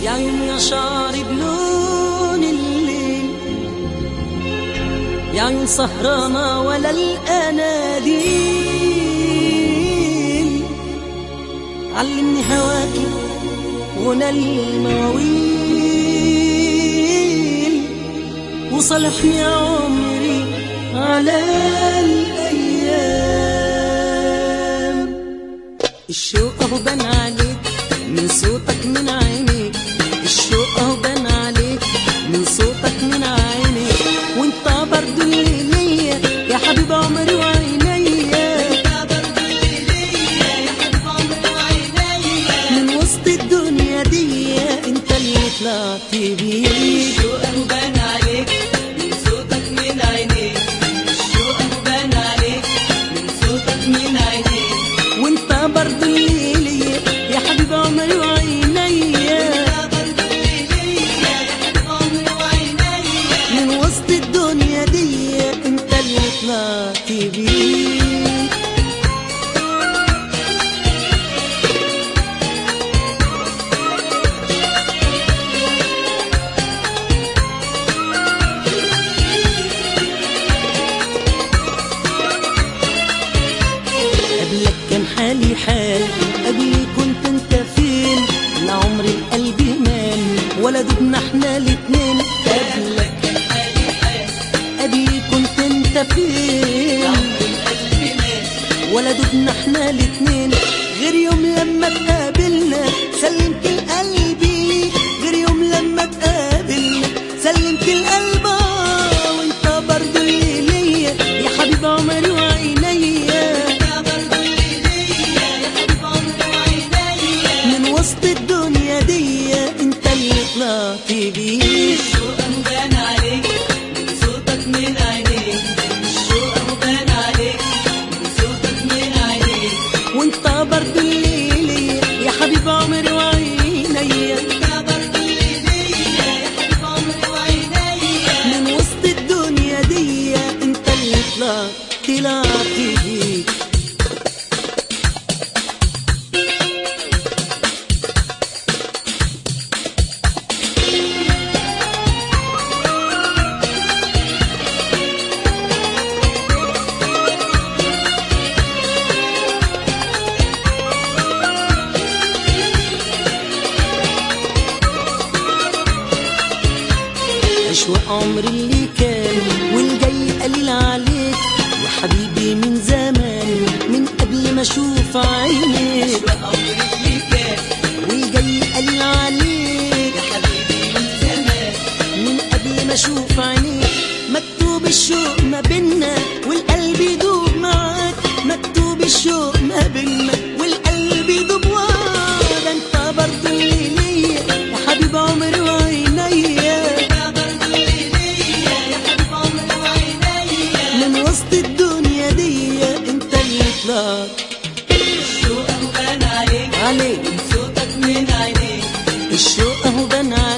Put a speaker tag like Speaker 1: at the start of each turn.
Speaker 1: يا عيون يا شعري بلون الليل يا عيون سهرانة ولا الأناديل علمني هواكي غنى المواويل وصالحني يا عمري على الأيام الشوق أهو بان عليك من صوتك من عينيك الشوق أهو بان عليك من صوتك من عينيك وانت برضو اللي ليا يا حبيب عمري وعينيا من وسط الدنيا دي انت اللي طلعت بيه
Speaker 2: الشوق بان عليك من صوتك من عينيك الشوق بان عليك من صوتك من عينيك
Speaker 1: وانت برضو اللي ليا يا حبيب عمري وعينيا من وسط الدنيا دي انت اللي طلعت بيه قبلك كان حالي حال قبلي كنت انت فين لا عمري القلب مال ولا دبنا احنا الاتنين قبلك
Speaker 2: كان حالي حال
Speaker 1: قبلي كنت انت فين
Speaker 2: القلب مات
Speaker 1: ولا دبنا احنا الاتنين غير يوم لما تقابلنا سلمت القلب ليك غير يوم لما تقابلنا سلمت القلب آه، وانت برضو اللي ليا يا حبيب عمري وعينيا من وسط الدنيا دي انت اللي طلعت بيه
Speaker 2: الشوق بان عليك من صوتك من عينيك الشوق بان عليك من صوتك من عينيك
Speaker 1: وانت برضو اللي ليا يا حبيب عمري وعينيا من وسط الدنيا دي انت اللي طلعت طلعت بيه أشواق عمري اللي كان والجاي قليل عليك يا حبيبي من زمان من قبل ما اشوف عينيك والجاي قليل عليك من قبل ما اشوف عينيك مكتوب الشوق ما بينا والقلب يدوب معاك مكتوب الشوق ما بينا والقلب يدوب وراك ده انت برضو اللي ليا يا حبيب عمري وعينيا من وسط الدنيا دي انت اللي طلعت عليك الشوق اهو بان عليك